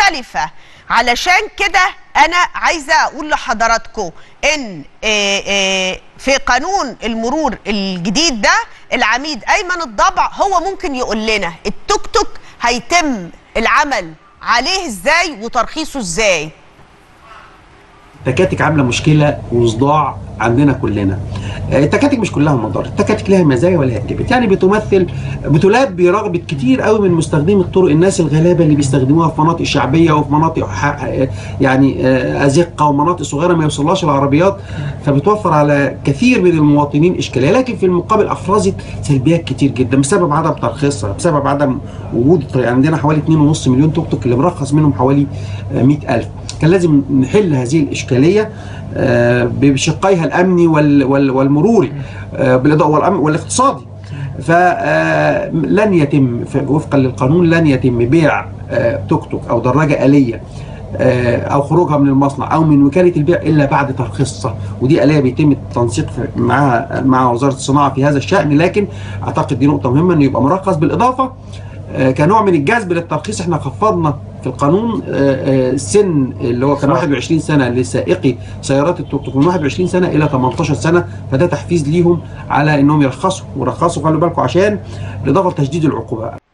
مختلفة علشان كده أنا عايزة أقول لحضراتكم إن آه، آه، في قانون المرور الجديد ده العميد أيمن الضبع هو ممكن يقول لنا التوك توك هيتم العمل عليه إزاي وترخيصه إزاي التكاتك عامله مشكله وصداع عندنا كلنا آه، التكاتك مش كلها مضار التكاتك لها مزايا ولها كبت يعني بتمثل بتلبي رغبه كتير قوي من مستخدمي الطرق الناس الغلابه اللي بيستخدموها في مناطق شعبيه وفي مناطق ح- آه، يعني آه، ازقه ومناطق صغيره ما يوصلهاش العربيات فبتوفر على كثير من المواطنين اشكاليه لكن في المقابل افرزت سلبيات كتير جدا بسبب عدم ترخيصها بسبب عدم وجود الطريق عندنا حوالي 2.5 مليون توك توك اللي مرخص منهم حوالي آه، 100000 كان لازم نحل هذه الاشكاليه آه، بشقيها الامني وال- وال- والمروري آه، بالاضاءه والأمن والاقتصادي فلن يتم ف- وفقا للقانون لن يتم بيع آه، توك توك او دراجه اليه آه، او خروجها من المصنع او من وكاله البيع الا بعد ترخيصها ودي اليه بيتم التنسيق في- مع مع وزاره الصناعه في هذا الشان لكن اعتقد دي نقطه مهمه انه يبقى مرخص بالاضافه آه، كنوع من الجذب للترخيص احنا خفضنا في القانون آه، آه، سن اللي هو كان 21 سنه لسائقي سيارات التوك توك من 21 سنه الى 18 سنه فده تحفيز ليهم على انهم يرخصوا ورخصوا خلوا بالكم عشان بالاضافه لتشديد العقوبه